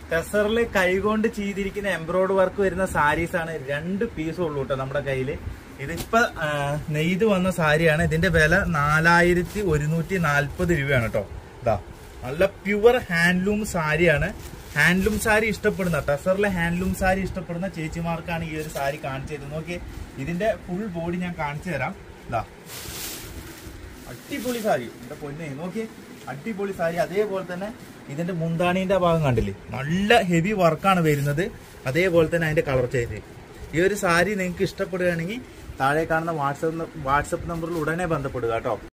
ടെസറിൽ കൈകൊണ്ട് ചെയ്തിരിക്കുന്ന എംബ്രോയ്ഡ് വർക്ക് വരുന്ന സാരീസ് ആണ് രണ്ട് പീസ് ഉള്ളൂ കേട്ടോ നമ്മുടെ കയ്യിൽ ഇതിപ്പോ ആ, നെയ്ത് വന്ന സാരിയാണ് ഇതിന്റെ വില നാലായിരത്തി ഒരുന്നൂറ്റി നാൽപ്പത് രൂപയാണ് കേട്ടോ ഇതാ നല്ല പ്യുവർ ഹാൻഡ്ലൂം സാരിയാണ് ഹാൻഡ്ലൂം സാരി ഇഷ്ടപ്പെടുന്ന ടെസറിലെ ഹാൻഡ്ലൂം സാരി ഇഷ്ടപ്പെടുന്ന ചേച്ചിമാർക്കാണ് ഈ ഒരു സാരി കാണിച്ചു തരുന്നത് നോക്കിയേ ഇതിന്റെ ഫുൾ ബോഡി ഞാൻ കാണിച്ചു തരാം ഇതാ അടിപൊളി സാരി എന്റെ പൊന്നെ നോക്കിയേ അടിപൊളി സാരി അതേപോലെ തന്നെ ഇതിന്റെ മുന്താണീന്റെ ഭാഗം കണ്ടില്ലേ നല്ല ഹെവി വർക്കാണ് വരുന്നത് അതേപോലെ തന്നെ അതിന്റെ കളർ ചേഞ്ച് ഈ ഒരു സാരി നിങ്ങൾക്ക് ഇഷ്ടപ്പെടുകയാണെങ്കിൽ താഴെ കാണുന്ന വാട്സപ്പ് വാട്സപ്പ് നമ്പറിൽ ഉടനെ ബന്ധപ്പെടുക കേട്ടോ